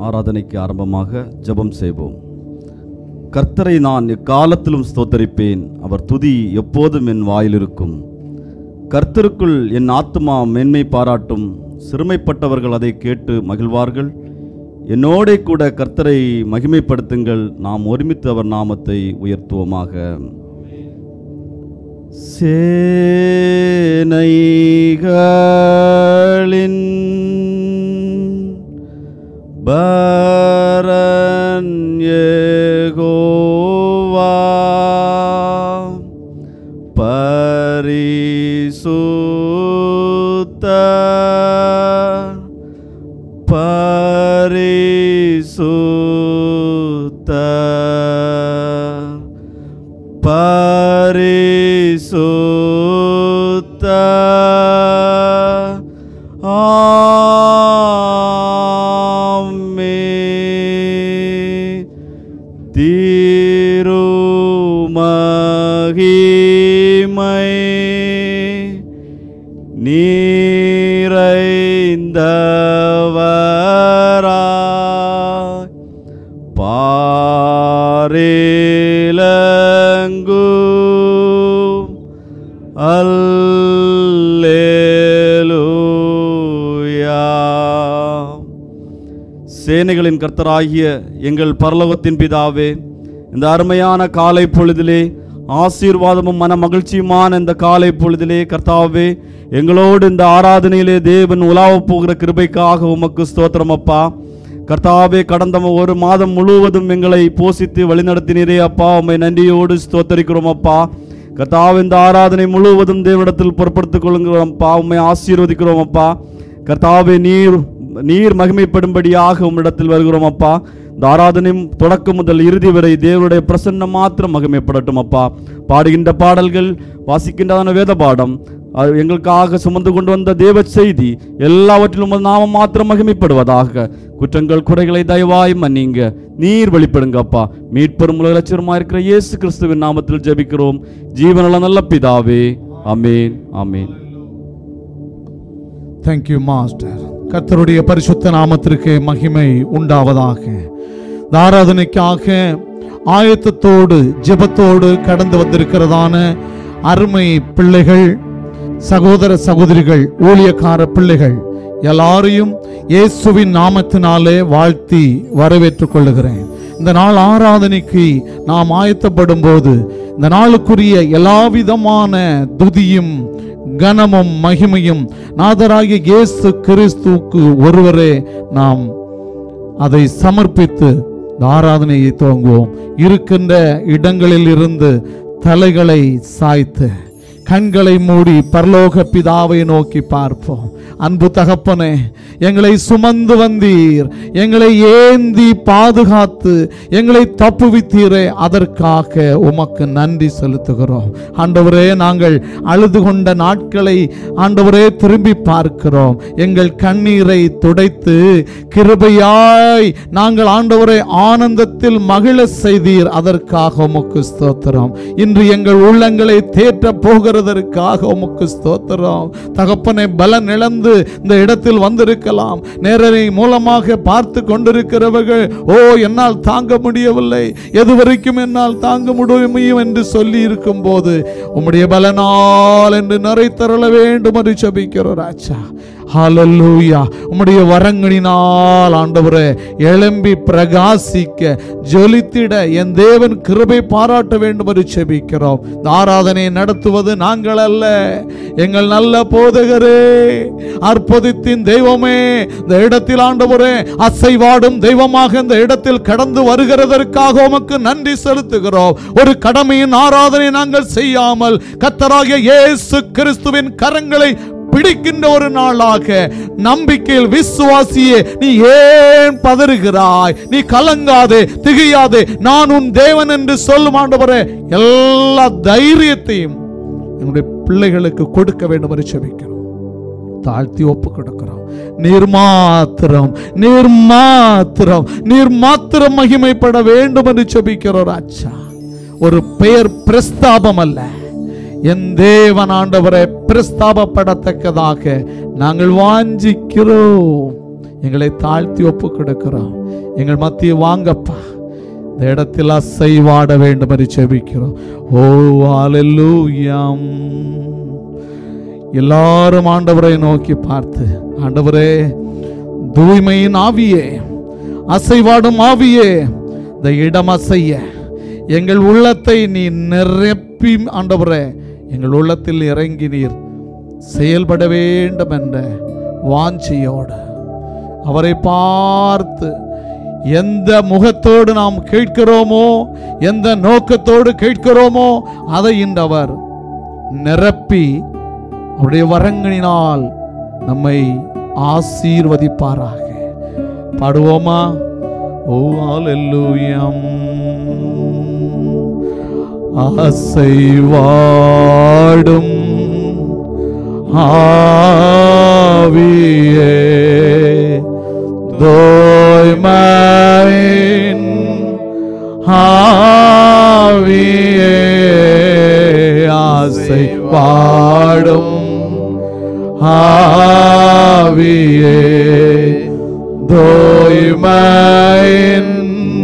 ஆராதனைக்கு ஆரம்பமாக ஜெபம் செய்வோம் கர்த்தரை நான் எக்காலத்திலும் ஸ்தோத்தரிப்பேன் அவர் துதி எப்போதும் என் வாயில் இருக்கும் கர்த்தருக்குள் என் ஆத்துமா மேன்மை பாராட்டும் சிறுமைப்பட்டவர்கள் அதை கேட்டு மகிழ்வார்கள் என்னோடே கூட கர்த்தரை மகிமைப்படுத்துங்கள் நாம் ஒருமித்து அவர் நாமத்தை உயர்த்துவோமாக சேனைகளின் பரன் யெகோவா பரிசுத்த பரிசுத்த பரிசுத்த ஆமென். திருமகிமை நீரைந்தவராய் பாரிலங்கும் அல்லேலூயா சேனைகளின் கர்த்தராகிய எங்கள் பரலோகத்தின் பிதாவே இந்த அருமையான காலை பொழுதிலே ஆசீர்வாதமும் மன மகிழ்ச்சியுமான இந்த காலை பொழுதிலே கர்த்தாவே எங்களோடு இந்த ஆராதனையிலே தேவன் உலாவப் போகிற கிருபைக்காக உமக்கு ஸ்தோத்திரம் அப்பா கர்த்தாவே கடந்த ஒரு மாதம் முழுவதும் எங்களை போஷித்து வழிநடத்தினீரே அப்பா உம்மை நன்றியோடு ஸ்தோத்தரிக்கிறோம் அப்பா கர்த்தாவே இந்த ஆராதனை முழுவதும் தேவனிடத்தில் பொறுப்படுத்திக் கொள்ளுகிறோம் அப்பா உம்மை ஆசீர்வதிக்கிறோம் அப்பா கர்த்தாவே நீர் நீர் மகிமைப்படும்படியாக உம்மிடத்தில் வருகிறோம் அப்பா இந்த ஆராதனை தொடக்கம் முதல் இறுதி வரை தேவனுடைய பிரசன்னம் மாத்திரம் மகிமைப்படட்டும் அப்பா பாடுகின்ற பாடல்கள் வாசிக்கின்றதான வேத பாடம் அது எங்களுக்காக சுமந்து கொண்டு வந்த தேவ செய்தி எல்லாவற்றிலும் உமது நாமம் மாத்திரம் மகிமைப்படுவதாக குற்றங்கள் குறைகளை தயவாய் மன்னிங்க நீர் வெளிப்படுங்க அப்பா மீட்பெரும் உலக லட்சியமா இருக்கிற இயேசு கிறிஸ்துவின் நாமத்தில் ஜெபிக்கிறோம் ஜீவனுள்ள நல்ல பிதாவே அமேன் அமேன் தேங்க்யூ மாஸ்டர் கர்த்தருடைய பரிசுத்த நாமத்திற்கு மகிமை உண்டாவதாக இந்த ஆராதனைக்காக ஆயத்தத்தோடு ஜெபத்தோடு கடந்து வந்திருக்கிறதான அருமை பிள்ளைகள் சகோதர சகோதரிகள் ஊழியக்கார பிள்ளைகள் எல்லாரையும் இயேசுவின் நாமத்தினாலே வாழ்த்தி வரவேற்றுக் கொள்ளுகிறேன் இந்த நாள் ஆராதனைக்கு நாம் ஆயத்தப்படும் போது இந்த நாளுக்குரிய எல்லா விதமான துதியும் கனமும் மகிமையும் நாதராகிய இயேசு கிறிஸ்துவுக்கு ஒருவரே நாம் அதை சமர்ப்பித்து இந்த ஆராதனையை துவங்குவோம் இருக்கின்ற இடங்களில் இருந்து தலைகளை சாய்த்து கண்களை மூடி பரலோக பிதாவை நோக்கி பார்ப்போம் அன்பு தகப்பனே எங்களை சுமந்து வந்தீர் எங்களை ஏந்தி பாதுகாத்து எங்களை தப்புவித்தீரே அதற்காக உமக்கு நன்றி செலுத்துகிறோம் ஆண்டவரே நாங்கள் அழுது கொண்ட நாட்களை ஆண்டவரே திரும்பி பார்க்கிறோம் எங்கள் கண்ணீரை துடைத்து கிருபையாய் நாங்கள் ஆண்டவரை ஆனந்தத்தில் மகிழ செய்தீர் அதற்காக உமக்கு ஸ்தோத்திரம் இன்று எங்கள் உள்ளங்களை தேற்ற போகிறதற்காக உமக்கு ஸ்தோத்திரம் தகப்பனை பலன் இழந்து இந்த இடத்தில் வந்திருக்கலாம் நேரலை மூலமாக பார்த்து கொண்டிருக்கிறவர்கள் ஓ என்னால் தாங்க முடியவில்லை எது வரைக்கும் என்னால் தாங்க முடியும் என்று சொல்லி இருக்கும் போது உம்முடைய பலனால் என்று நிறைத்தருள வேண்டும் என்று ஜெபிக்கிறோம் ராஜா ஹalleluya உம்முடைய வரங்களினால் ஆண்டவரே எழும்பி பிரகாசிக்க ஜொலித்திட என் தேவன் கிருபை பாராட்ட வேண்டும் என்று செபிக்கிறோம் இந்த ஆராதனை நடத்துவது நாங்கள் அல்ல எங்கள் நல்ல போதகரே அற்புதத்தின் தெய்வமே இந்த இடத்தில் ஆண்டவரே அசைவாடும் தெய்வமாக இந்த இடத்தில் கடந்து வருகிறதற்காக உமக்கு நன்றி செலுத்துகிறோம் ஒரு கடமையின் ஆராதனை நாங்கள் செய்யாமல் கத்தராகிய இயேசு கிறிஸ்துவின் கரங்களை பிடிக்கின்ற ஒரு நாளாக நம்பிக்கையில் விசுவாசியே நீ ஏன் பதறுகிறாய் நீ கலங்காதே திகையாதே நான் உன் தேவன் என்று சொல்லும் ஆண்டவரே எல்லா தைரியத்தையும் என்னுடைய பிள்ளைகளுக்கு கொடுக்க வேண்டும் என்று செபிக்கிறோம் தாழ்த்தி ஒப்பு கொடுக்கிறோம் நீர் மாத்திரம் நீர் மாத்திரம் நீர் மாத்திரம் மகிமைப்பட வேண்டும் என்று செபிக்கிறோம் ராஜா ஒரு பெயர் பிரஸ்தாபம் அல்ல என் தேவன் ஆண்டவரை பிரஸ்தாபப்படத்தக்கதாக நாங்கள் வாஞ்சிக்கிறோம் எங்களை தாழ்த்தி ஒப்பு கொடுக்கிறோம் எங்கள் மத்திய வாங்கப்பா இந்த இடத்தில் அசைவாட வேண்டும் என்று செபிக்கிறோம் ஓ அல்லேலூயாம் எல்லாரும் ஆண்டவரை நோக்கி பார்த்து ஆண்டவரே தூய்மையின் ஆவியே அசைவாடும் ஆவியே இந்த இடம் அசைய எங்கள் உள்ளத்தை நீ நிரப்பி ஆண்டவரே எங்கள் உள்ளத்தில் இறங்கி நீர் செயல்பட வேண்டும் என்ற வாஞ்சியோடு அவரை பார்த்து எந்த முகத்தோடு நாம் கேட்கிறோமோ எந்த நோக்கத்தோடு கேட்கிறோமோ அதை இன்று அவர் நிரப்பி அவருடைய வரங்களினால் நம்மை ஆசீர்வதிப்பாராக பாடுவோமா ஓ அல்லேலூயம் அசைவாடும் ஆவியே தோய்மையின் ஆவியே ஆசை பாடும் ஆவியே தோய்மையின்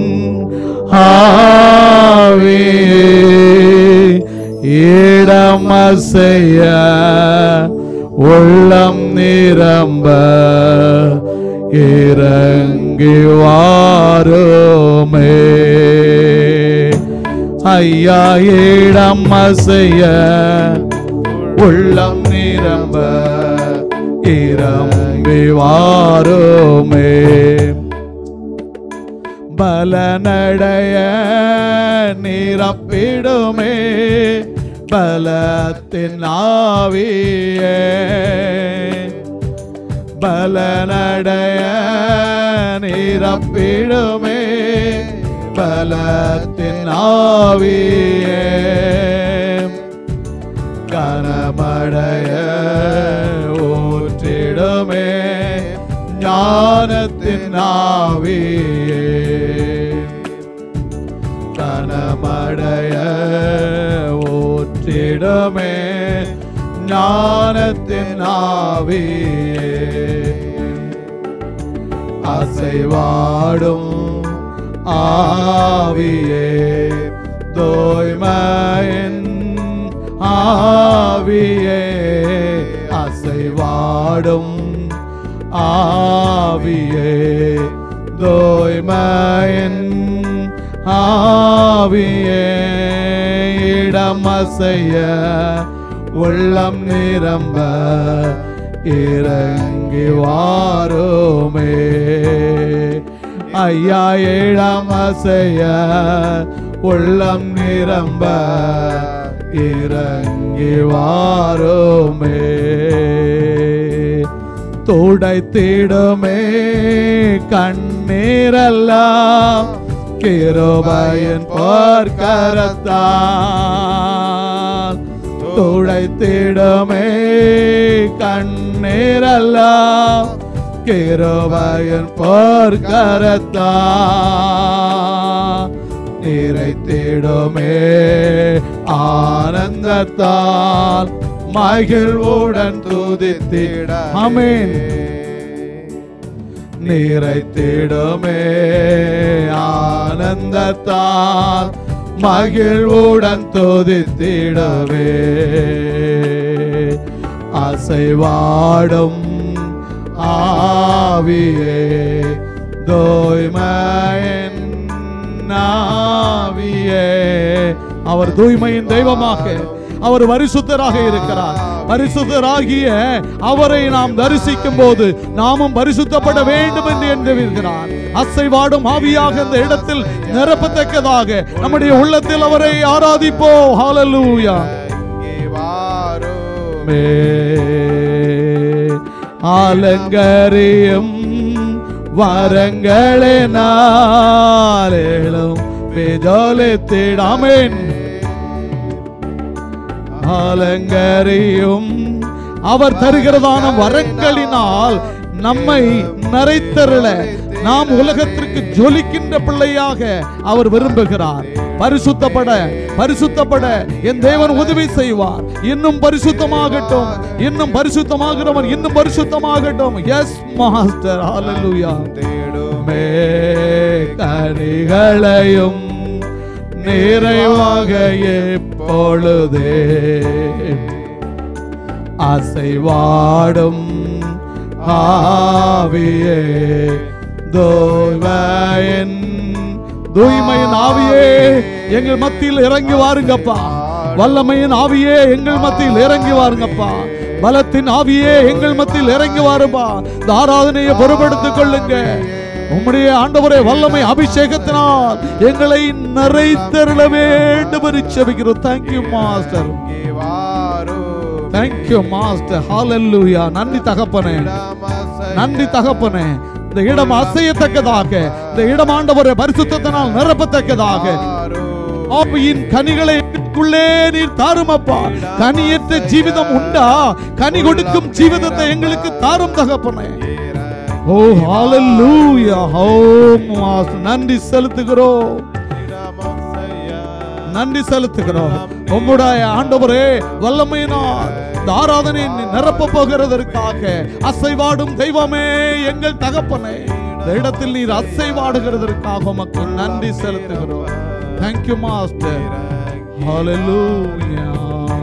ஆவியே இடமசைய உள்ளம் நிரம்ப இறங்கி வாருமே ஐயா இடம் அசைய உள்ளம் நிரம்ப இறங்கி வாருமே பலனடைய நிரப்பிடுமே பலத்தின் ஆவியே பலனடைய நிரப்பிடுமே பலத்தின் ஆவியே கனமடைய ஊற்றிடுமே ஞானத்தின் ஆவியே கனமடைய ஊற்றிடுமே ஞானத்தின் ஆவியே அசைவாடும் ஆவியே தோய்மையின் ஆவியே அசைவாடும் ஆவியே தோய்மையின் ஆவியே இடமசைய உள்ளம் நிரம்ப இறங்கி வாருமே ஐயா இடமசைய உள்ளம் நிரம்ப இறங்கி வாருமே துடைத்திடுமே கண்ணீரெல்லாம் கிருபையின் போர்க்கரத்தால் துடைத்திடுமே கண்ணீரெல்லாம் கிருபையின் போர்க்கரத்தால் நிறைத்திடுமே ஆனந்தத்தால் மகிழ்வுடன் துதித்திட ஆமென் நிறைத்திடுமே ஆனந்தத்தால் மகிழ்வுடன் துதித்திடவே அசைவாடும் ஆவியே தூய்மையின் ஆவியே அவர் தூய்மையின் தெய்வமாக அவர் பரிசுத்தராக இருக்கிறார் பரிசுத்தராகிய அவரை நாம் தரிசிக்கும் போது நாமும் பரிசுத்தப்பட வேண்டும் என்று எண்ணுகிறார் அசைவாடும் ஆவியாக இந்த இடத்தில் நிரப்பத்தக்கதாக நம்முடைய உள்ளத்தில் அவரை ஆராதிப்போ ஹalleluya மே ஆலங்கரியும் வரங்களே நாளேளும் பேஜோலித்திடாமேன் அலங்கரியும் அவர் தருகிறதான வரங்களினால் நம்மை நிறைத்தருள நாம் உலகத்திற்கு ஜொலிக்கின்ற பிள்ளையாக அவர் விரும்புகிறார் பரிசுத்தப்பட பரிசுத்தப்பட என் தேவன் உதவி செய்வார் இன்னும் பரிசுத்தமாகட்டும் இன்னும் பரிசுத்தமாகிறவன் இன்னும் பரிசுத்தமாகட்டும் எஸ் மாஸ்டர் ஹalleluya மே கனிகளையும் நிறைவாக எப்பொழுதே அசைவாடும் ஆவியே தூய்மையின் தூய்மையின் ஆவியே எங்கள் மத்தியில் இறங்கி வாருங்கப்பா வல்லமையின் ஆவியே எங்கள் மத்தியில் இறங்கி வாருங்கப்பா பலத்தின் ஆவியே எங்கள் மத்தியில் இறங்கி வாருப்பா இந்த ஆராதனையை பொறுப்படுத்திக் கொள்ளுங்க உம்முடைய ஆண்டவரே வல்லமை அபிஷேகத்தினால் எங்களை நிறைத்தருள வேண்டும் என்று செபிக்கிறோம் தேங்க்யூ மாஸ்டர் தேங்க்யூ மாஸ்டர் ஹalleluya நன்றி தகப்பனே நன்றி தகப்பனே இந்த இடம் அசையத்தக்கதாக இந்த இடம் ஆண்டவரே பரிசுத்தத்தினால் நிரப்பத்தக்கதாக ஆவியின் கனிகளை எங்களுக்குள்ளே நீர் தாருமப்பா கனியற்ற ஜீவிதம் உண்டா கனி கொடுக்கும் ஜீவிதத்தை எங்களுக்கு தாரும் தகப்பனே ஓ ஹalleluya ஓ மாஸ்டர் நன்றி செலுத்துகிறோம் நன்றி செலுத்துகிறோம் உம்முடைய ஆண்டவரே வல்லமையினால் இந்த ஆராதனை நிரப்ப போகிறதற்காக அசைவாடும் தெய்வமே எங்கள் தகப்பனே இந்த இடத்தில் நீர் அசைவாடுகிறதற்காக உமக்கு நன்றி செலுத்துகிறோம் தேங்க்யூ மாஸ்டர் ஹalleluya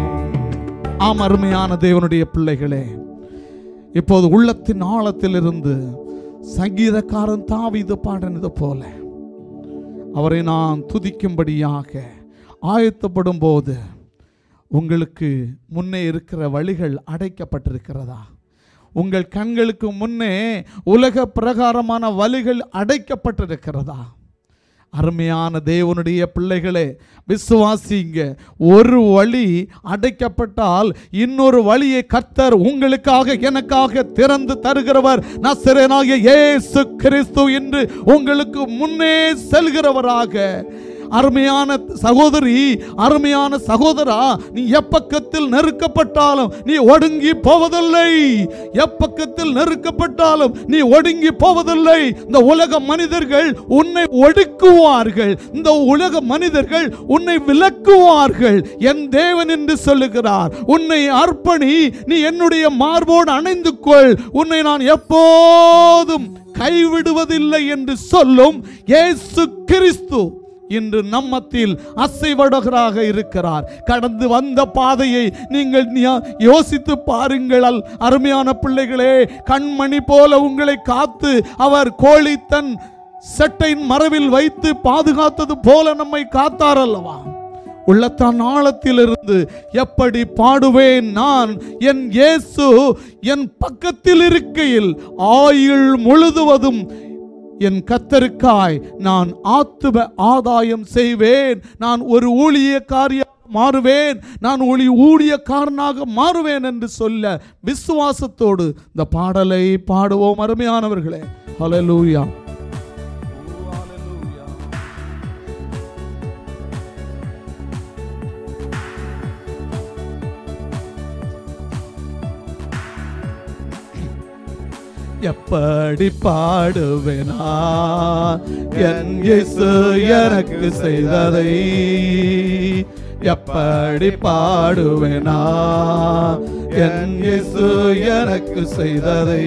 ஆம் அருமையான தேவனுடைய பிள்ளைகளே இப்போது உள்ளத்தின் ஆழத்திலிருந்து சங்கீதக்காரன் தாவீது பாடினது போல அவரை நான் துதிக்கும்படியாக ஆயத்தப்படும் போது உங்களுக்கு முன்னே இருக்கிற வழிகள் அடைக்கப்பட்டிருக்கிறதா உங்கள் கண்களுக்கு முன்னே உலக பிரகாரமான வழிகள் அடைக்கப்பட்டிருக்கிறதா அருமையான தேவனுடைய பிள்ளைகளே விசுவாசிங்க ஒரு வழி அடைக்கப்பட்டால் இன்னொரு வழியை கர்த்தர் உங்களுக்காக எனக்காக திறந்து தருகிறவர் நசரேனாகிய இயேசு கிறிஸ்து என்று உங்களுக்கு முன்னே செல்கிறவராக அருமையான சகோதரி அருமையான சகோதரா நீ எப்பக்கத்தில் நெருக்கப்பட்டாலும் நீ ஒடுங்கி போவதில்லை எப்பக்கத்தில் நெருக்கப்பட்டாலும் நீ ஒடுங்கி போவதில்லை இந்த உலக மனிதர்கள் உன்னை ஒடுக்குவார்கள் இந்த உலக மனிதர்கள் உன்னை விலக்குவார்கள் என் தேவன் என்று சொல்லுகிறார் உன்னை அர்ப்பணி நீ என்னுடைய மார்போடு அணைந்து கொள் உன்னை நான் எப்போதும் கைவிடுவதில்லை என்று சொல்லும் இயேசு கிறிஸ்து இன்று நம்மத்தில் அசைவடகராக இருக்கிறார் கடந்து வந்த பாதையை நீங்கள் நியா- யோசித்து பாருங்கள் அல்- அருமையான பிள்ளைகளே கண்மணி போல உங்களை காத்து அவர் கோழி தன் செட்டையின் மரவில் வைத்து பாதுகாத்தது போல நம்மை காத்தார் அல்லவா உள்ளத்தான் ஆழத்திலிருந்து எப்படி பாடுவேன் நான் என் இயேசு என் பக்கத்தில் இருக்கையில் ஆயுள் முழுதுவதும் என் கத்தருக்காய் நான் ஆத்துவ ஆதாயம் செய்வேன் நான் ஒரு ஊழியக்காரியாக மாறுவேன் நான் ஒளி ஊழியக்காரனாக மாறுவேன் என்று சொல்ல விசுவாசத்தோடு இந்த பாடலை பாடுவோம் அருமையானவர்களே ஹalleluya எப்படி பாடுவேனா என் இயேசு எனக்கு செய்ததை எப்படி பாடுவேனா என் இயேசு எனக்கு செய்ததை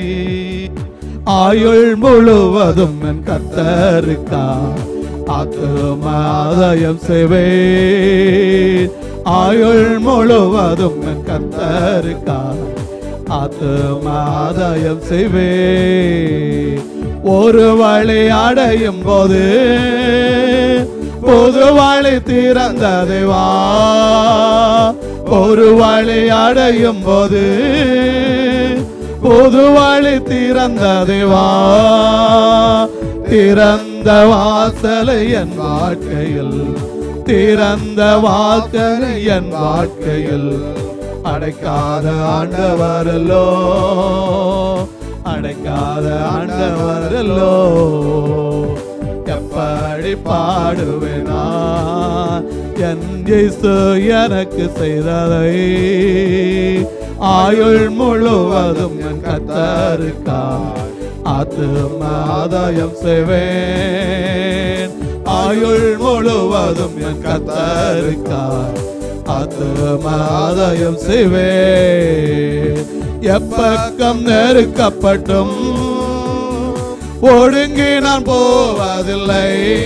ஆயுள் முழுவதும் என் கத்தருக்கா ஆத்துமாதயம் செய்வேன் ஆயுள் முழுவதும் என் கத்தருக்கா ஆத்துமாதயம் செய்வே ஒரு வழி அடையும் போது பொது வழி திறந்தது வா ஒரு வழி அடையும் போது பொது வழி திறந்தது வா திறந்த வாசலை என் வாழ்க்கையில் திறந்த வாசலை என் வாழ்க்கையில் அடைக்காத ஆண்டவரல்லோ அடைக்காத ஆண்டவரல்லோ எப்படி பாடுவேனா என் இயேசு எனக்கு செய்ததை ஆயுள் முழுவதும் என் கத்தருக்கா ஆத்தும ஆதாயம் செய்வேன் ஆயுள் முழுவதும் என் கத்தருக்காய் ஆத்தும ஆதாயம் செய்வேன் எப்பக்கம் நெருக்கப்பட்டும் ஒடுங்கி நான் போவதில்லை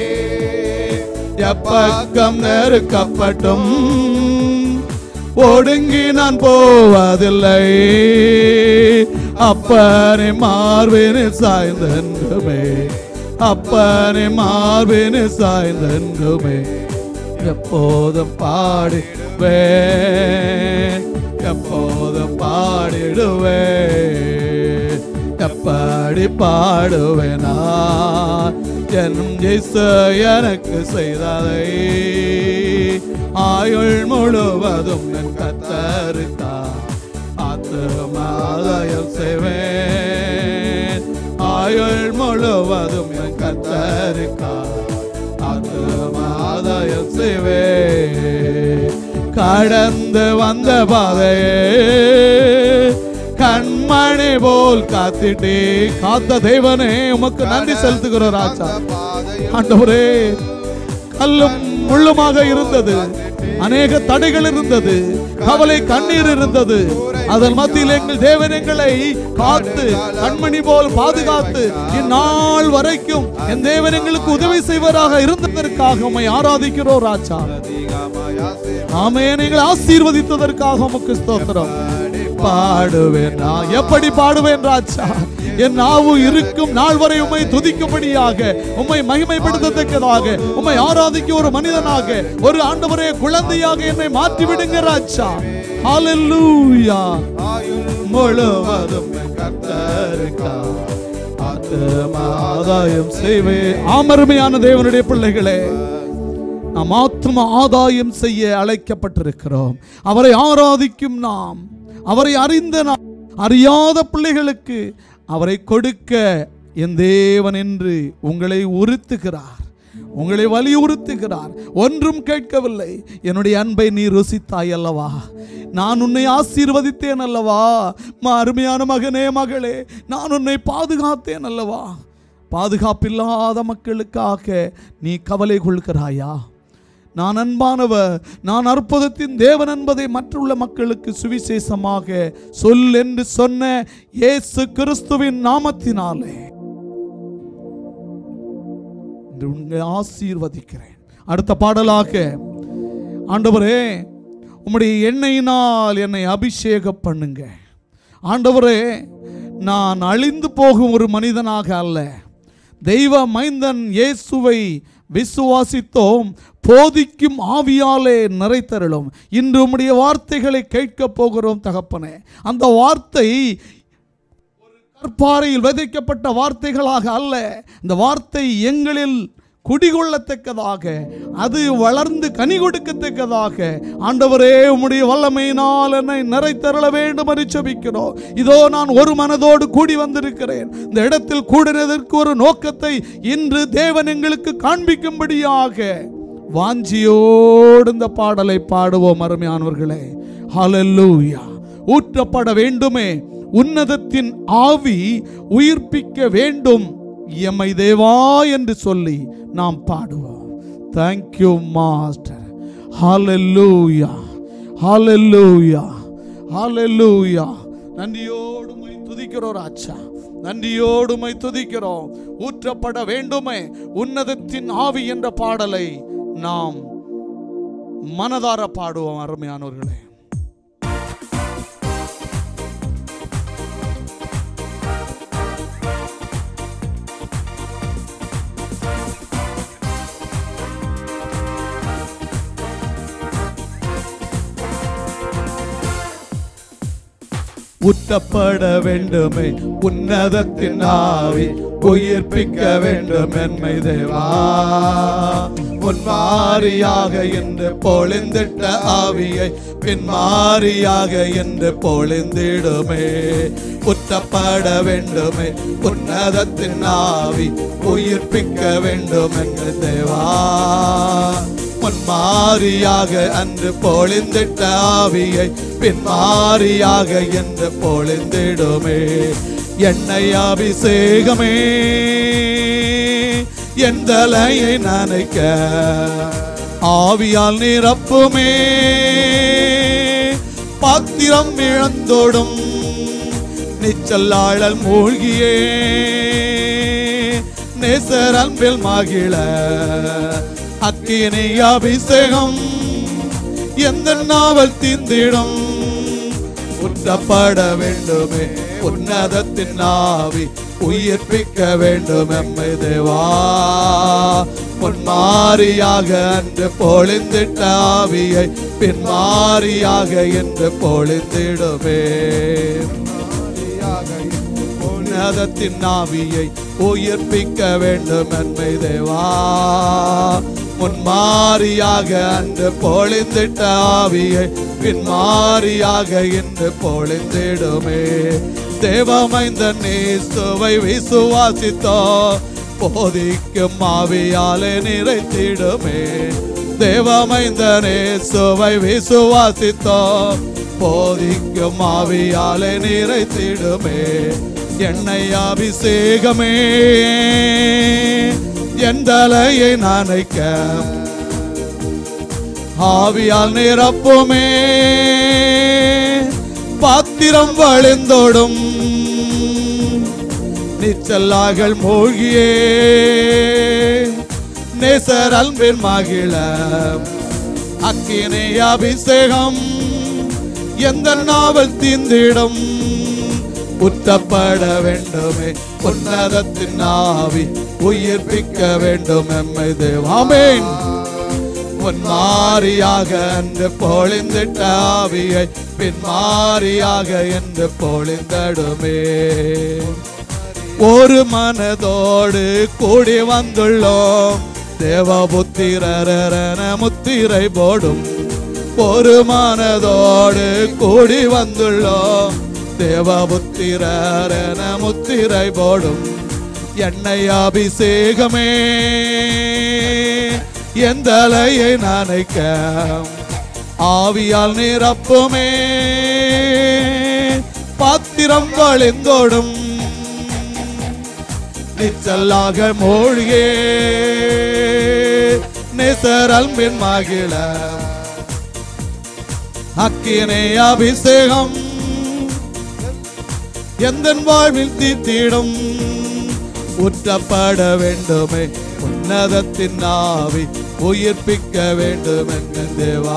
எப்பக்கம் நெருக்கப்பட்டும் ஒடுங்கி நான் போவதில்லை அப்பனை மார்பினு சாய்ந்தென்றுமே அப்பனை மார்பினு சாய்ந்தென்றுமே எப்போதும் பாடிடுவேன் எப்போதும் பாடிடுவேன் எப்படி பாடுவேனா என் இயேசு எனக்கு செய்ததை ஆயுள் முழுவதும் என் கத்தருக்கா ஆத்துமாதயம் செய்வேன் ஆயுள் முழுவதும் என் கத்தருக்கா ஆத்துமாதயம் செய்வேன் கடந்து வந்த பாதையே கண்மணி போல் காத்திட்டே காத்த தேவனே உமக்கு நன்றி செலுத்துகிறோம் ராஜா ஆண்டவரே கல்லும் முள்ளுமாக இருந்தது அநேக தடைகள் இருந்தது கவலை கண்ணீர் இருந்தது அதன் மத்தியில் எங்கள் தேவன் எங்களை காத்து கண்மணி போல் பாதுகாத்து இந்நாள் வரைக்கும் என் தேவன் எங்களுக்கு உதவி செய்வராக இருந்ததற்காக உம்மை ஆராதிக்கிறோம் ராஜா ஆமே நீங்கள் ஆசீர்வதித்ததற்காக உமக்கு ஸ்தோத்திரம் பாடுவேன் நான் எப்படி பாடுவேன் ராஜா என் நாவு இருக்கும் நாள் வரை உம்மை துதிக்கும்படியாக உம்மை மகிமைப்படுத்தத்தக்கதாக உம்மை ஆராதிக்க ஒரு மனிதனாக ஒரு ஆண்டவரே குழந்தையாக என்னை மாற்றி விடுங்க ராஜா ஹalleluya முழுவதும் கர்த்தருக்கா ஆத்மாதாயம் செய்வே ஆமருமையான தேவனுடைய பிள்ளைகளே நாம் ஆத்ம ஆதாயம் செய்ய அழைக்கப்பட்டிருக்கிறோம் அவரை ஆராதிக்கும் நாம் அவரை அறிந்த நாம் அறியாத பிள்ளைகளுக்கு அவரை கொடுக்க என் தேவன் என்று உங்களை உறுத்துகிறார் உங்களை வலியுறுத்துகிறார் ஒன்றும் கேட்கவில்லை என்னுடைய அன்பை நீ ருசித்தாய் அல்லவா நான் உன்னை ஆசீர்வதித்தேன் அல்லவா மா அருமையான மகனே மகளே நான் உன்னை பாதுகாத்தேன் அல்லவா பாதுகாப்பில்லாத மக்களுக்காக நீ கவலை கொள்கிறாயா நான் அன்பானவர் நான் அற்புதத்தின் தேவன் என்பதை மற்றுள்ள மக்களுக்கு சுவிசேஷமாக சொல் என்று சொன்ன இயேசு கிறிஸ்துவின் நாமத்தினாலே இன்று உங்களை ஆசீர்வதிக்கிறேன் அடுத்த பாடலாக ஆண்டவரே உம்முடைய எண்ணெயினால் என்னை அபிஷேகம் பண்ணுங்க ஆண்டவரே நான் அழிந்து போகும் ஒரு மனிதனாக அல்ல தெய்வ மைந்தன் இயேசுவை விசுவாசித்தோம் போதிக்கும் ஆவியாலே நிறைத்தருளும் இன்று உம்முடைய வார்த்தைகளை கேட்கப் போகிறோம் தகப்பனே அந்த வார்த்தை கற்பாறையில் விதைக்கப்பட்ட வார்த்தைகளாக அல்ல இந்த வார்த்தை எங்களில் குடிகொள்ளத்தக்கதாக அது வளர்ந்து கனி கொடுக்கத்தக்கதாக ஆண்டவரே உம்முடைய வல்லமையினால் என்னை நிறைத்தருள வேண்டும் என்று ஜெபிக்கிறோம் இதோ நான் ஒரு மனதோடு கூடி வந்திருக்கிறேன் இந்த இடத்தில் கூடினதற்கு ஒரு நோக்கத்தை இன்று தேவன் எங்களுக்கு காண்பிக்கும்படியாக வாஞ்சியோடு இந்த பாடலை பாடுவோம் அருமையானவர்களே ஹalleluya ஊற்றப்பட வேண்டுமே உன்னதத்தின் ஆவி உயிர்ப்பிக்க வேண்டும் எம்மை தேவா என்று சொல்லி நாம் பாடுவோம் தேங்க்யூ மாஸ்டர் ஹalleluya ஹalleluya ஹalleluya நன்றியோடுமை துதிக்கிறோம் ராஜா நன்றியோடுமை துதிக்கிறோம் ஊற்றப்பட வேண்டுமே உன்னதத்தின் ஆவி என்ற பாடலை நாம் மனதார பாடுவோம் அருமையானவர்களே ஊற்றப்பட வேண்டுமே உன்னதத்தின் ஆவி உயிர்ப்பிக்க வேண்டும் என்மை தேவா முன்மாரியாக என்று பொழிந்திட்ட ஆவியை பின்மாரியாக என்று பொழிந்திடுமே ஊற்றப்பட வேண்டுமே உன்னதத்தின் ஆவி உயிர்ப்பிக்க வேண்டும் என்று தேவா முன்மாரியாக அன்று பொழிந்திட்ட ஆவியை பின்மாரியாக என்று பொழிந்திடுமே எண்ணெய் அபிஷேகமே என் தலையை நனைக்க ஆவியால் நிரப்புமே பாத்திரம் இழந்தோடும் நிச்சல்லாழல் மூழ்கியே நேசர் அன்பில் மகிழ அக்கினி அபிஷேகம் எந்த நாவல் தீந்திடும் உற்றப்பட வேண்டுமே உன்னதத்தின் ஆவி உயிர்ப்பிக்க வேண்டும் எம்மை தேவா பொன்மாரியாக அன்று பொழிந்திட்ட ஆவியை பின்மாரியாக என்று பொழிந்திடுமே உன்னதத்தின் ஆவியை உயிர்ப்பிக்க வேண்டும் என்மை தேவா முன்மாரியாக அன்று பொழிந்திட்ட ஆவியை பின்மாரியாக இன்று பொழிந்திடுமே தேவமைந்த நேசுவை விசுவாசித்தோ போதிக்கும் ஆவியாலே நிறைத்திடுமே தேவமைந்த நேசுவை விசுவாசித்தோ போதிக்கும் ஆவியாலே நிறைத்திடுமே எண்ணெய் அபிஷேகமே என் தலையை நனைக்க ஆவியால் நிரப்புமே பாத்திரம் வழிந்தோடும் நீச்சல்லாகள் மூழ்கியே நேசர் அன்பின் மகிழ அக்கினி அபிஷேகம் எந்த நாவல் தீந்திடும் உற்றப்பட வேண்டுமே உன்னதத்தின் ஆவி உயிர்ப்பிக்க வேண்டும் எம்மை தேவாமேன் பொன்மாரியாக என்று பொழிந்திட்ட ஆவியை பின்மாரியாக என்று பொழிந்தடுமே ஒரு மனதோடு கூடி வந்துள்ளோம் தேவபுத்திரன முத்திரை போடும் ஒரு மனதோடு கூடி வந்துள்ளோம் தேவபுத்திரன முத்திரை போடும் எண்ணெய் அபிஷேகமே எந்த அலையை நனைக்க ஆவியால் நிரப்புமே பாத்திரம் வழிந்தோடும் நிச்சல்லாக மூழ்கே நேசர் அன்பின் மகிழ அக்கினே அபிஷேகம் எந்த வாழ்வில் தீத்திடும் ஊற்றப்பட வேண்டுமே உன்னதத்தின் ஆவி உயிர்ப்பிக்க வேண்டும் என்ற தேவா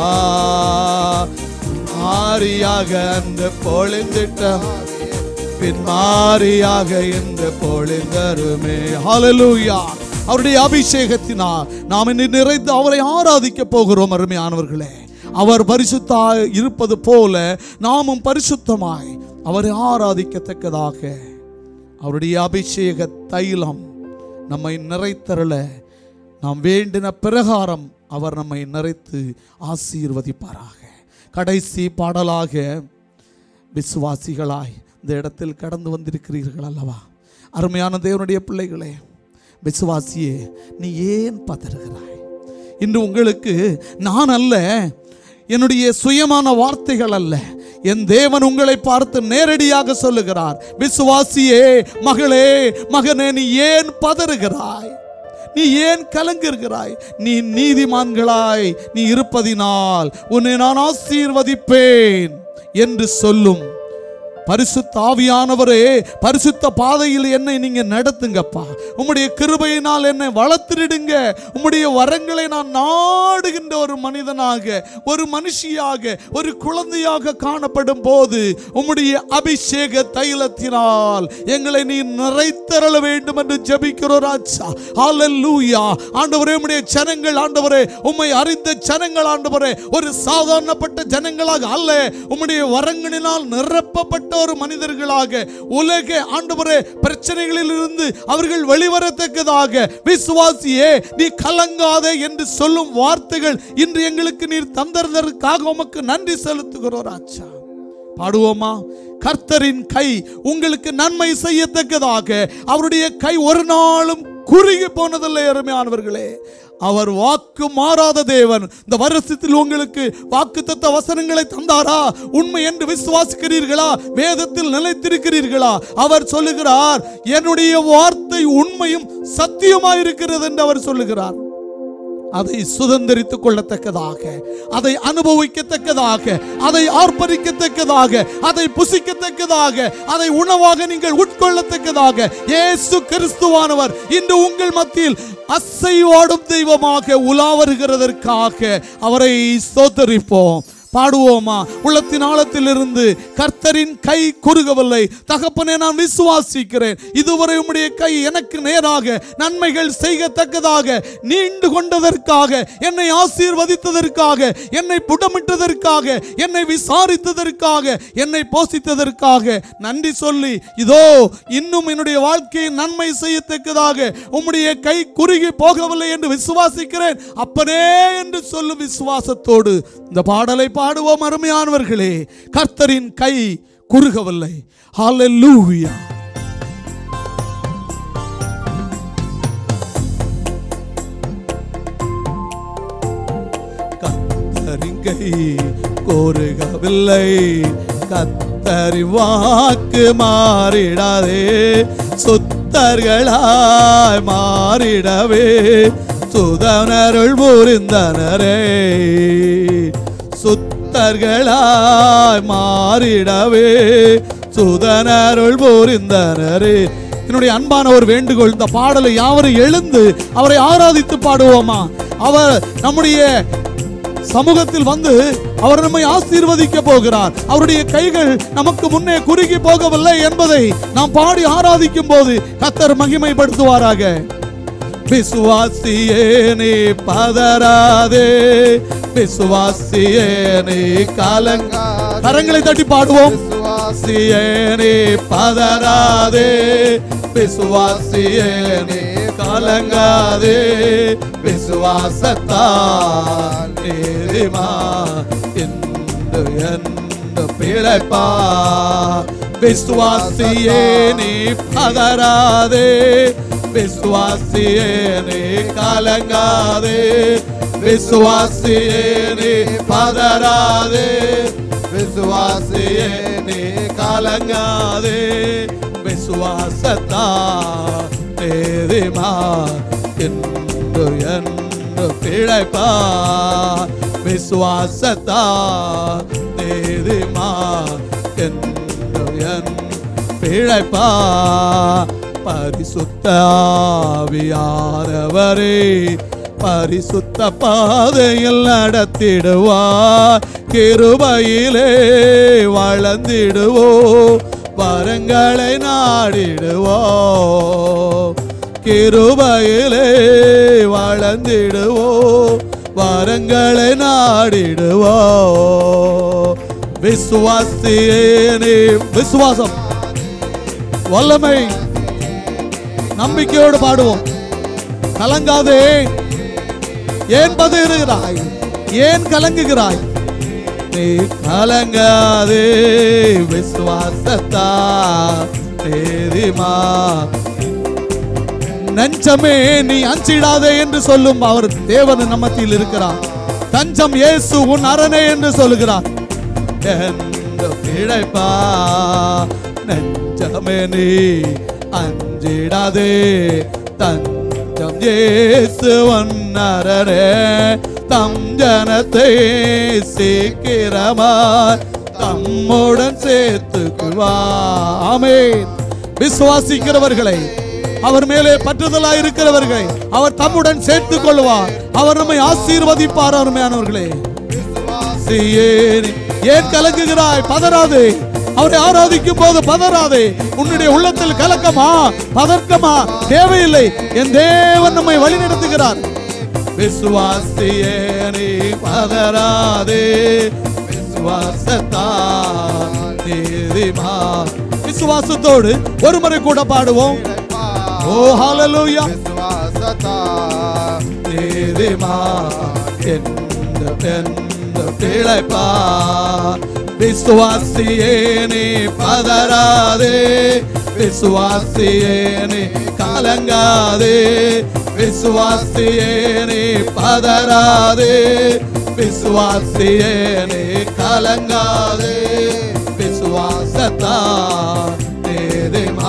மாறியாக அந்த பொழிந்திட்ட பின்மாரியாக என்று பொழிந்தருமே ஹalleluya அவருடைய அபிஷேகத்தினால் நாம் இன்று நிறைந்து அவரை ஆராதிக்க போகிறோம் அருமையானவர்களே அவர் பரிசுத்தாய் இருப்பது போல நாமும் பரிசுத்தமாய் அவரை ஆராதிக்கத்தக்கதாக அவருடைய அபிஷேக தைலம் நம்மை நிறைத்தருள நாம் வேண்டின பிரகாரம் அவர் நம்மை நிறைத்து ஆசீர்வதிப்பாராக கடைசி பாடலாக விசுவாசிகளாய் இந்த இடத்தில் கடந்து வந்திருக்கிறீர்கள் அல்லவா அருமையான தேவனுடைய பிள்ளைகளே விசுவாசியே நீ ஏன் பதறுகிறாய் இன்று உங்களுக்கு நான் அல்ல என்னுடைய சுயமான வார்த்தைகள் அல்ல என் தேவன் உங்களை பார்த்து நேரடியாக சொல்லுகிறார் விசுவாசியே மகளே மகனே நீ ஏன் பதறுகிறாய் நீ ஏன் கலங்குகிறாய் நீ நீதிமான்களாய் நீ இருப்பதினால் உன்னை நான் ஆசீர்வதிப்பேன் என்று சொல்லும் பரிசுத்த ஆவியானவரே பரிசுத்த பாதையில் என்னை நீங்க நடத்துங்கப்பா உம்முடைய கிருபையினால் என்னை வளர்த்திடுங்க உம்முடைய வரங்களை நான் நாடுகின்ற ஒரு மனிதனாக ஒரு மனுஷியாக ஒரு குழந்தையாக காணப்படும் போது உம்முடைய அபிஷேக தைலத்தினால் எங்களை நீ நிறைத்தரள வேண்டும் என்று ஜெபிக்கிறோம் ராஜா ஹalleluya ஆண்டவரே உம்முடைய ஜனங்கள் ஆண்டவரே உம்மை அறிந்த ஜனங்கள் ஆண்டவரே ஒரு சாதாரணப்பட்ட ஜனங்களாக அல்ல உம்முடைய வரங்களினால் நிரப்பப்பட்ட ஒரு மனிதர்களாக உலக ஆண்டவரே பிரச்சனைகளில் இருந்து அவர்கள் வெளிவரத்தக்கதாக விசுவாசியே நீ கலங்காதே என்று சொல்லும் வார்த்தைகள் இன்று எங்களுக்கு நீர் தந்ததற்காக உமக்கு நன்றி செலுத்துகிறோம் ராஜா பாடுவோமா கர்த்தரின் கை உங்களுக்கு நன்மை செய்யத்தக்கதாக அவருடைய கை ஒரு நாளும் குறுகி போனதில்லை அருமையானவர்களே அவர் வாக்கு மாறாத தேவன் இந்த வருஷத்தில் உங்களுக்கு வாக்குத்தத்த வசனங்களை தந்தாரா உண்மை என்று விசுவாசிக்கிறீர்களா வேதத்தில் நிலைத்திருக்கிறீர்களா அவர் சொல்லுகிறார் என்னுடைய வார்த்தை உண்மையும் சத்தியமாயிருக்கிறது என்று அவர் சொல்லுகிறார் அதை சுதந்திரித்துக் கொள்ளத்தக்கதாக அதை அனுபவிக்கத்தக்கதாக அதை ஆர்ப்பரிக்கத்தக்கதாக அதை புசிக்கத்தக்கதாக அதை உணவாக நீங்கள் உட்கொள்ளத்தக்கதாக இயேசு கிறிஸ்துவானவர் இன்று உங்கள் மத்தியில் அசைவாடும் தெய்வமாக உலா வருகிறதற்காக அவரை ஸ்தோத்தரிப்போம் பாடுவோமா உள்ளத்தின் ஆழத்திலிருந்து கர்த்தரின் கை குறுகவில்லை தகப்பனே நான் விசுவாசிக்கிறேன் இதுவரை உம்முடைய கை எனக்கு நேராக நன்மைகள் செய்யத்தக்கதாக நீண்டு கொண்டதற்காக என்னை ஆசீர்வதித்ததற்காக என்னை புடமிட்டதற்காக என்னை விசாரித்ததற்காக என்னை போஷித்ததற்காக நன்றி சொல்லி இதோ இன்னும் என்னுடைய வாழ்க்கையை நன்மை செய்யத்தக்கதாக உம்முடைய கை குறுகி போகவில்லை என்று விசுவாசிக்கிறேன் அப்பனே என்று சொல்லும் விசுவாசத்தோடு இந்த பாடலை பாடுவோம் அருமையானவர்களே கர்த்தரின் கை குறுகவில்லை ஹalleluya கத்தரின் கை கோருகவில்லை கத்தரி வாக்கு மாறிடாதே சுத்தர்களாய் மாறிடவே சுதனருள் புரிந்தனரே சுத்தர்களாய் மாறிடவே சுதனருள் புரிந்தனரே என்னுடைய அன்பான ஒரு வேண்டுகோள் இந்த பாடலை யாவரும் எழுந்து அவரை ஆராதித்து பாடுவோமா அவர் நம்முடைய சமூகத்தில் வந்து அவர் நம்மை ஆசீர்வதிக்க போகிறார் அவருடைய கைகள் நமக்கு முன்னே குறுகி போகவில்லை என்பதை நாம் பாடி ஆராதிக்கும் போது கத்தர் மகிமைப்படுத்துவாராக விசுவாசியே நீ பதறாதே விசுவாசியே நீ கலங்க கரங்களை தட்டி பாடுவோம் விசுவாசியே நீ பதறாதே விசுவாசியே நீ கலங்காதே விசுவாசத்தால் நீதிமா என்று என்று பிழைப்பா விசுவாசியே நீ பதறாதே விசுவாசியே நீ கலங்காதே விசுவாசியே நீ பதறாதே விசுவாசியே நீ கலங்காதே விசுவாசத்தா தேதிமா என்று என்று பிழைப்பா விசுவாசத்தா தேதிமா என்று என் பிழைப்பா பரிசுத்த ஆவியானவரே பரிசுத்த பாதையில் நடத்திடுவார் கிருபையிலே வளர்ந்திடுவோ வரங்களை நாடிடுவோ கிருபையிலே வளர்ந்திடுவோ வரங்களை நாடிடுவோ விசுவாசியே நீ விசுவாசம் வல்லமை நம்பிக்கையோடு பாடுவோம் கலங்காதே ஏன் பதறுகிறாய் ஏன் கலங்குகிறாய் நீ கலங்காதே விசுவாசத்தா தேதிமா நஞ்சமே நீ அஞ்சிடாதே என்று சொல்லும் அவர் தேவன் நம்மத்தில் இருக்கிறார் தஞ்சம் இயேசு உன் அரணே என்று சொல்லுகிறார் என்று பிழைப்பா நெஞ்சமே நீ அஞ்சிடாதே தஞ்சம் இயேசு வண்ணரே தம் ஜனத்தை சீக்கிரமாய் தம்முடன் சேர்த்துக்குவாமே விசுவாசிக்கிறவர்களை அவர் மேலே பற்றுதலாய் இருக்கிறவர்களை அவர் தம்முடன் சேர்த்துக் கொள்வார் அவர் நம்மை ஆசீர்வதிப்பார் அருமையானவர்களே விசுவாசியேனே. ஏன் கலங்குகிறாய் பதறாதே அவரை ஆராதிக்கும் போது பதறாதே உன்னுடைய உள்ளத்தில் கலக்கமா பதர்க்கமா தேவையில்லை என் தேவன் நம்மை வழி நடத்துகிறார் விசுவாசியே நீ பதறாதே விசுவாசத்தா நீதிமா விசுவாசத்தோடு ஒரு முறை கூட பாடுவோம் ஓ ஹalleluya நீதிமா எந்த எந்த பிழைப்பா விசுவாசியே நீ பதறாதே விசுவாசியே நீ கலங்காதே விசுவாசியே நீ பதறாதே விசுவாசியே நீ கலங்காதே விசுவாசத்தா தேதிமா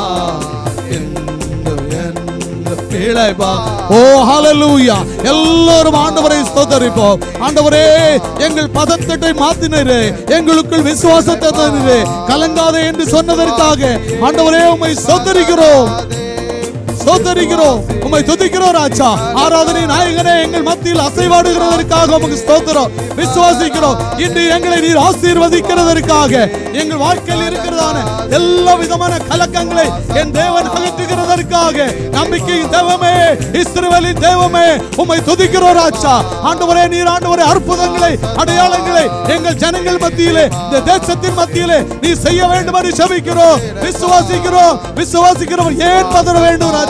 என்று என்று பிழைப்பா ஓ ஹalleluya எல்லாரும் ஆண்டவரை ஸ்தோத்தரிப்போம் ஆண்டவரே எங்கள் பதத்தட்டை மாத்தினரே எங்களுக்குள் விசுவாசத்தை தந்தீரே கலங்காதே என்று சொன்னதற்காக ஆண்டவரே உம்மை ஸ்தோத்தரிக்கிறோம் ஸ்தோத்தரிக்கிறோம் உம்மை துதிக்கிறோம் ராஜா ஆராதனை நாயகனே எங்கள் மத்தியில் அசைவாடுகிறதற்காக உமக்கு ஸ்தோத்திரம் விசுவாசிக்கிறோம் இன்று எங்களை நீர் ஆசீர்வதிக்கிறதற்காக எங்கள் வாழ்க்கையில் இருக்கிறதான எல்லா விதமான கலக்கங்களை என் தேவன் அகற்றுகிறதற்காக நம்பிக்கையின் தேவமே இஸ்ரவேலின் தேவமே உம்மை துதிக்கிறோம் ராஜா ஆண்டவரே நீர் ஆண்டவரே அற்புதங்களை அடையாளங்களை எங்கள் ஜனங்கள் மத்தியிலே இந்த தேசத்தின் மத்தியிலே நீ செய்ய வேண்டும் என்று செபிக்கிறோம் விசுவாசிக்கிறோம் விசுவாசிக்கிறோம் ஏன் பதற வேண்டும் ராஜா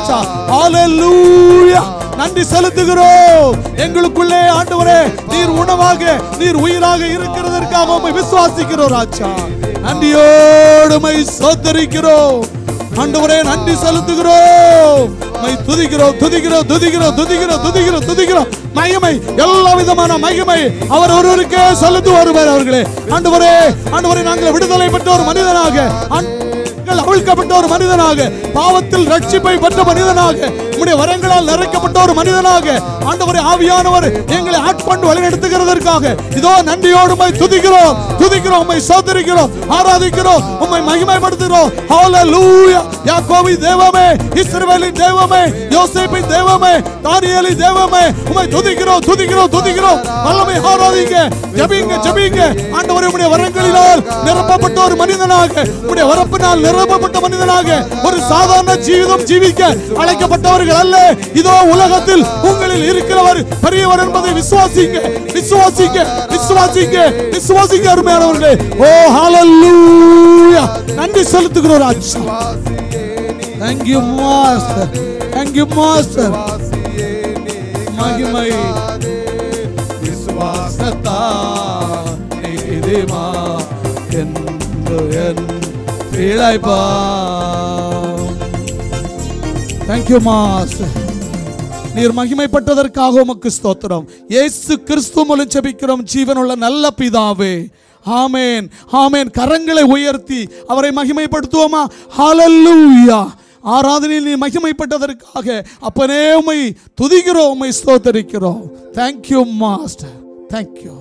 ஹalleluya நன்றி செலுத்துகிறோம் எங்களுக்குள்ளே ஆண்டவரே நீர் உணவாக நீர் உயிராக இருக்கிறதற்காக உம்மை விசுவாசிக்கிறோம் ராஜா நன்றியோடு உம்மை சோத்தரிக்கிறோம் ஆண்டவரே நன்றி செலுத்துகிறோம் உம்மை துதிக்கிறோம் துதிக்கிறோம் துதிக்கிறோம் துதிக்கிறோம் துதிக்கிறோம் துதிக்கிறோம் மகிமை எல்லா விதமான மகிமை அவர் ஒருவருக்கே செலுத்து வருவார் அவர்களே ஆண்டவரே ஆண்டவரே நாங்கள் விடுதலை பெற்ற ஒரு மனிதனாக ஆண்டவரே, நாங்கள் அவிழ்க்கப்பட்ட ஒரு மனிதனாக பாவத்தில் ரட்சிப்பை பெற்ற மனிதனாக உம்முடைய வரங்களால் நிறைக்கப்பட்ட ஒரு மனிதனாக ஆண்டவரே ஆவியானவர் எங்களை ஆட்கொண்டு வழிநடத்துகிறதற்காக இதோ நன்றியோடு உம்மை துதிக்கிறோம் துதிக்கிறோம் உம்மை சோதரிக்கிறோம் ஆராதிக்கிறோம் உம்மை மகிமைப்படுத்துகிறோம் ஹalleluya யாக்கோபின் தேவமே இஸ்ரவேலின் தேவமே யோசேப்பின் தேவமே தானியேலின் தேவமே உம்மை துதிக்கிறோம் துதிக்கிறோம் துதிக்கிறோம் வல்லமை ஆராதிங்க ஜெபிங்க ஜெபிங்க ஆண்டவரே உம்முடைய வரங்களினால் நிரப்பப்பட்ட ஒரு மனிதனாக உம்முடைய வரப்பினால் நிரப்பப்பட்ட மனிதனாக ஒரு சாதாரண ஜீவிதம் ஜீவிக்க அழைக்கப்பட்டவர்கள் அல்ல இதோ உலகத்தில் உங்களில் இருக்கிறவர் பெரியவர் என்பதை விசுவாசிங்க விசுவாசிங்க விசுவாசிங்க விசுவாசிங்க அருமையானவர்களே ஓ ஹalleluya நன்றி செலுத்துகிறோம் ராஜா Thank you master Thank you master மகிமை விசுவாசத்தா நீதிமா என்று என் பிழைப்பா தேங்க்யூ மாஸ்டர் நீர் மகிமைப்பட்டதற்காக உமக்கு ஸ்தோத்திரம் இயேசு கிறிஸ்து மூலம் ஜெபிக்கிறோம் ஜீவனுள்ள நல்ல பிதாவே ஆமேன் ஆமேன் கரங்களை உயர்த்தி அவரை மகிமைப்படுத்துவோமா ஹalleluya ஆராதனையில் நீ மகிமைப்பட்டதற்காக அப்பனே உம்மை துதிக்கிறோம் உம்மை ஸ்தோத்தரிக்கிறோம் தேங்க்யூ மாஸ்டர் தேங்க்யூ